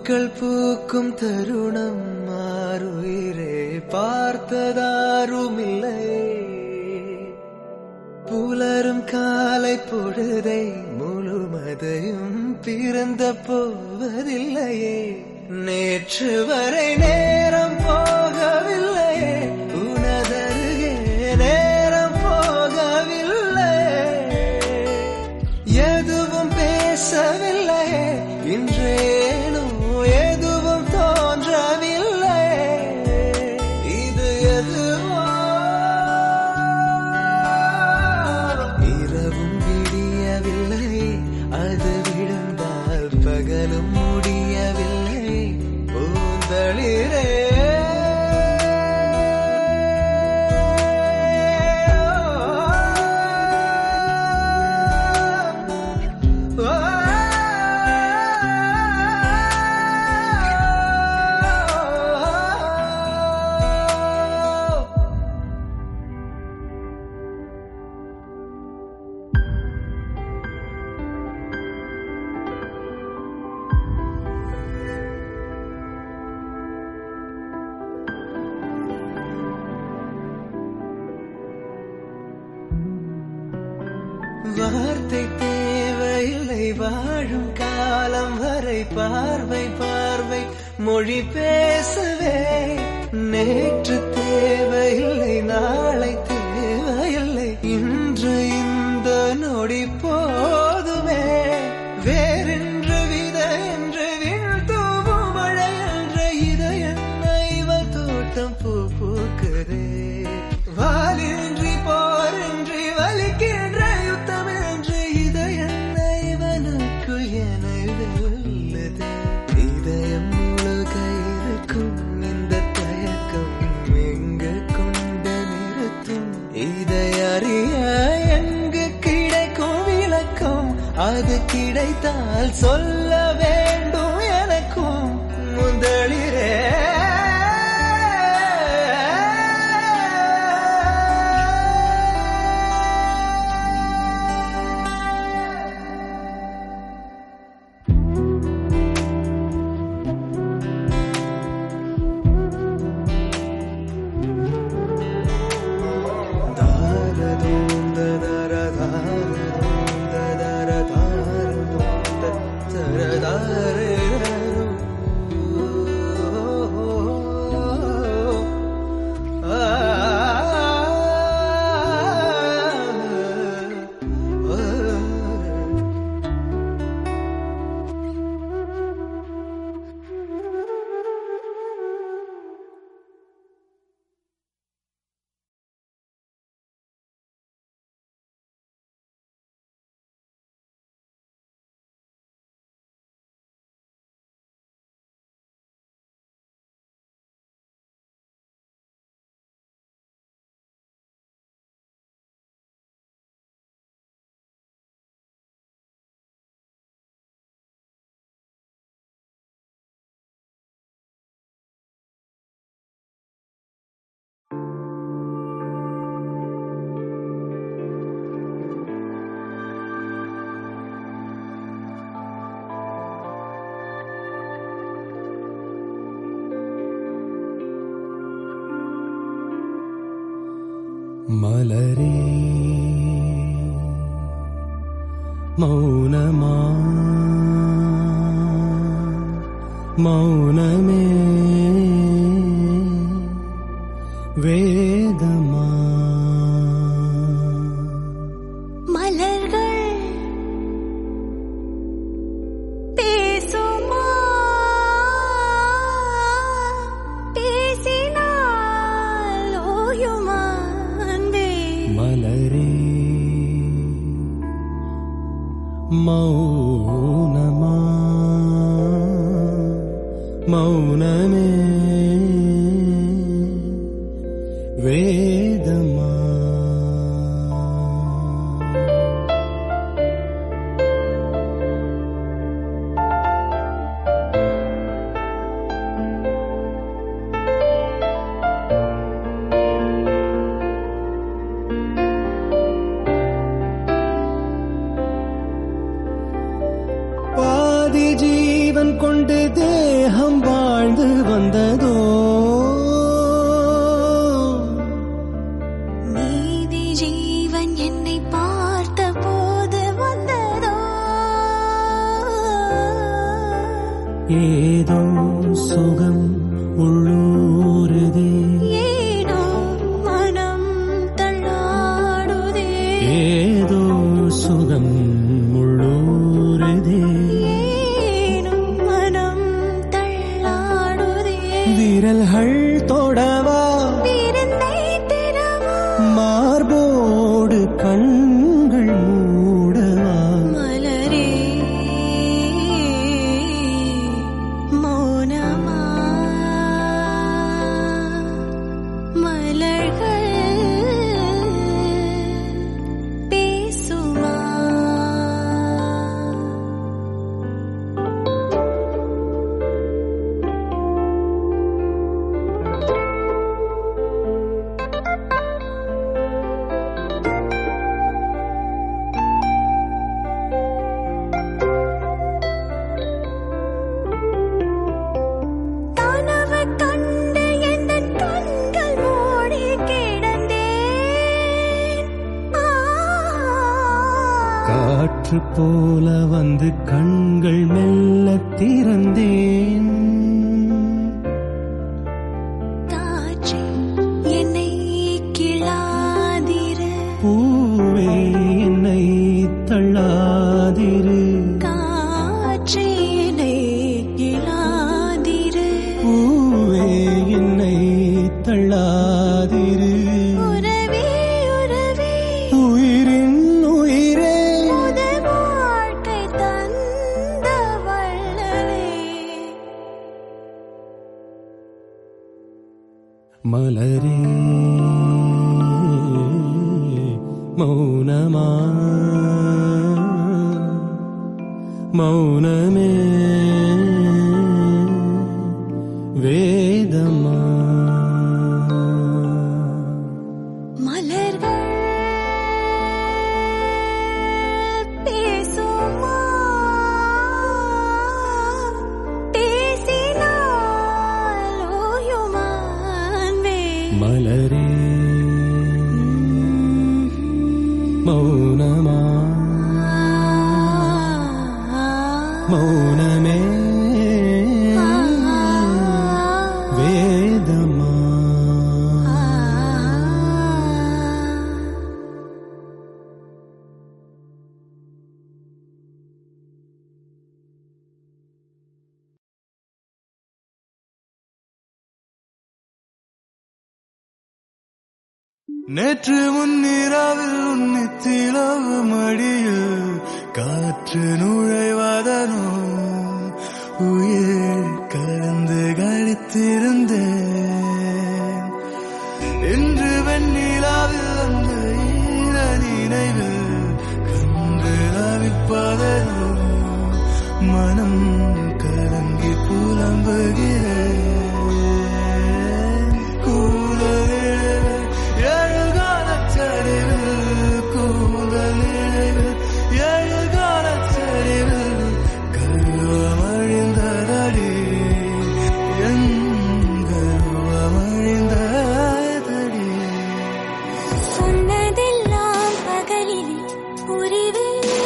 பூக்கள் பூக்கும் தருணம் மாறுயிரே பார்த்ததாருமில்லை புலரும் காலை பொழுதை முழுமதையும் பிறந்த போவதில்லையே நேற்று வரை நேரம் போகவில்லையே உனதருகே நேரம் போகவில்லை எதுவும் பேசவில்லையே இன்றேனோ எதுவும் தோன்றவில்லை இது எதுவோ இரவும் விடியவில்லை அது விழுந்தால் பகலும் முடியவில்லை பூந்தளிரே வார்த்தை தேவையில்லை வாழும் காலம் வரை பார்வை பார்வை மொழி பேசவே நேற்று தேவையில்லை நாளை தேவையில்லை இன்று இந்த நொடி போதுமே வேறென்று வித என்று விழ் தூவும் மழை என்ற இதயன்ன இவள் தோட்டம் பூ பூக்குதே வாலின்றி போரின்றி வலிக்கின்ற யுத்தம் என்று இதயன்ன இவனுக்குள் என வெல்லுதே இதயம் முழுக இருக்கும் இந்த தயக்கம் எங்கு கொண்டு நிறுத்தும் இதை அறிய எங்கு கிடைக்கும் விளக்கம் அது கிடைத்தால் சொல்ல வேண்டும் எனக்கும் முதலிரே மலரே மௌனமா மௌனமே வேதமா மலர்கள் பேசுமா பேசினால் ஓயுமா அன்பே மலரே மௌனமா மௌனமே வேதமா பாதி ஜீவன் கொண்டு தேவ ஏதோ சுகம் உள்ளூருதே ஏனோ மனம் தள்ளாடுதே ஏதோ சுகம் உள்ளூருதே ஏனோ மனம் தள்ளாடுதே விரல்கள் தொடவா விருந்தை தினமோ மார்போடு கண்கள் மூடவா மலரே மௌனமா மலர்கள் பேசுமா கனவு கண்டு எந்தன் கண்கள் மூடி கிடந்தேன் ஆ. காற்று போல வந்து கண்கள் மெல்ல திறந்தேன் காற்றே என்னை கிளாதிரு பூவே என்னை தள்ளாதிரு காற்றே என்னை கிளாதிரு பூவே என்னை தள்ளாதிரு உறவே உறவே உயிரின் உயிரே முதல் வாழ்க்கை தந்த வள்ளலே மலரே மௌனமா மௌனமே வேதமா மலர்கள் பேசுமா பேசினால் ஓயுமா அன்பே? மலரே மௌனமா மௌனமே வேதமா நேற்று முன்னிரவில் உன்னித்திலவு மடியில் காற்று நுழைவதனோ உயிர் கலந்து கழித்திருந்தேன் இன்று வெண்ணிலாவில் அந்த ஈர நினைவில் கன்று தவிப்பதனோ மனம் கலங்கி புலம்புகிறேன் கூதலில் எழுகாலச்சரிவில் கூதலில் எழுகாலச்சரிவில் கருவமழிந்ததடி என் கருவமழிந்ததடி சொன்னதெல்லாம் பகலில் புரிவே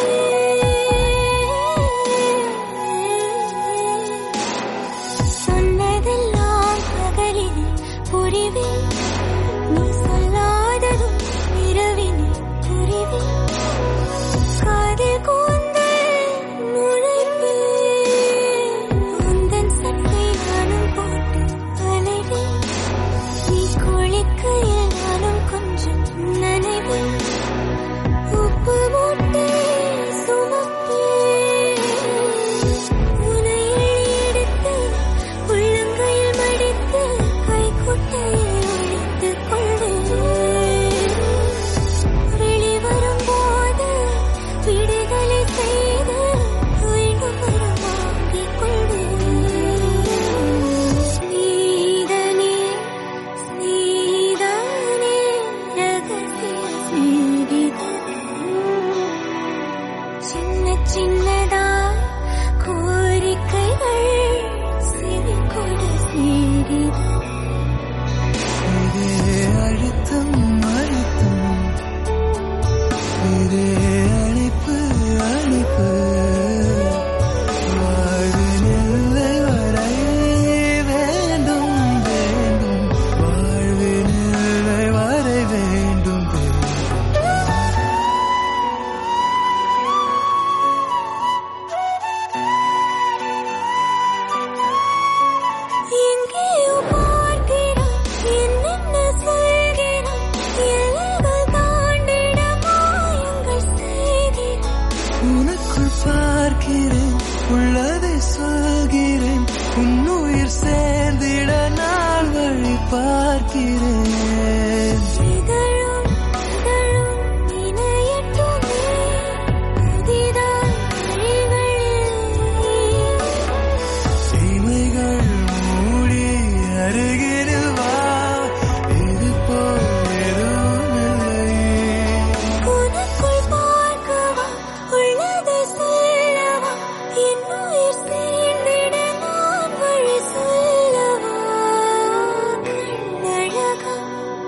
சொன்னதெல்லாம் பகலில் புரிவே நீ சொல்லாததும் இரவில் புரிவே காதில் கூந்தல் நுழைவே உந்தன் சட்டை நானும் போட்டு அலைவே நீ குளிக்கையில் நானும் கொஞ்சம் நனைவேன் உப்பு மூட்டை சுமப்பேன் உனையில் எடுத்து உள்ளங்கையில் மடித்து கைக்குட்டையில் ஒழித்துக் கொள்வேன் வெளிவரும்போது விடுதலை செய்து மீண்டும் வர வாங்கிக் கொள்வேன் ஸ்நேகிதனே ஸ்நேகிதனே உள்ளதை சொல்கிறேன் உன்னுயிர் சேர்ந்திட நான் வழி பார்க்கிறேன் இதழும் இதழும் இணையட்டுமே புதிதாய் வழிகளில் இமைகள் மூடி அருகில் வா இது போல் எதுவுமில்லை உனக்குள் பார்க்கவா உள்ளதை சொல்லவா என்னுயிர் சேர்ந்திட நான் வழி சொல்லவா கண்ணழகா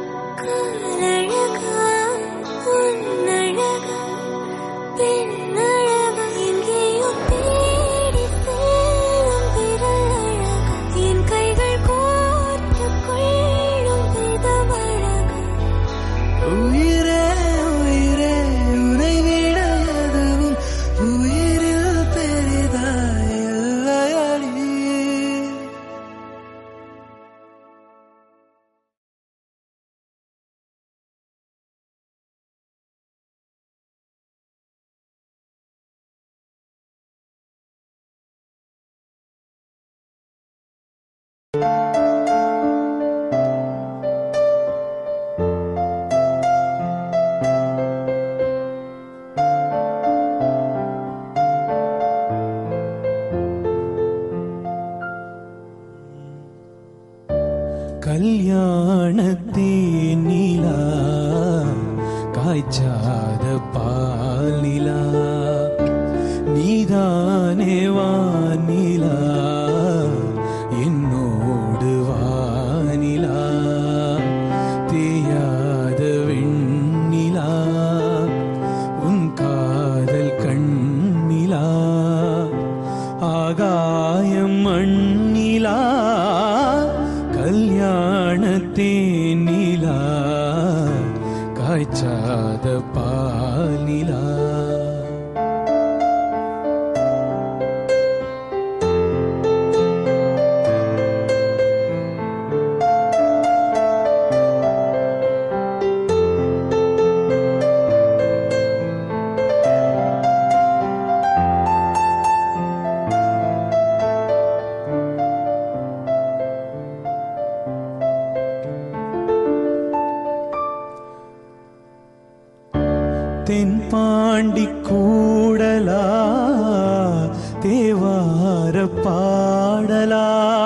காலழகா உன்னழகா பெண்ணழகா எங்கேயோ தேடி செல்லும் விரலழகா என் கைகள் கோர்த்துக் கொள்ளும் விதமழகா உயிரே உயிரே உனை விட எதுவும் உயிரில் பெரிதாய் இல்லையடி கல்யாணத்தேன் நிலா காய்ச்சாத பால் நிலா நீதானே வானிலா என்னோடு வானிலா தேயாத வெண்ணிலா உன் காதல் கண்ணிலா ஆகாயம் மண்ணிலா கல்யாணத்தேன் நிலா காய்ச்சாத பாலிலா தென்பாண்டி கூடலா தேவார பாடலா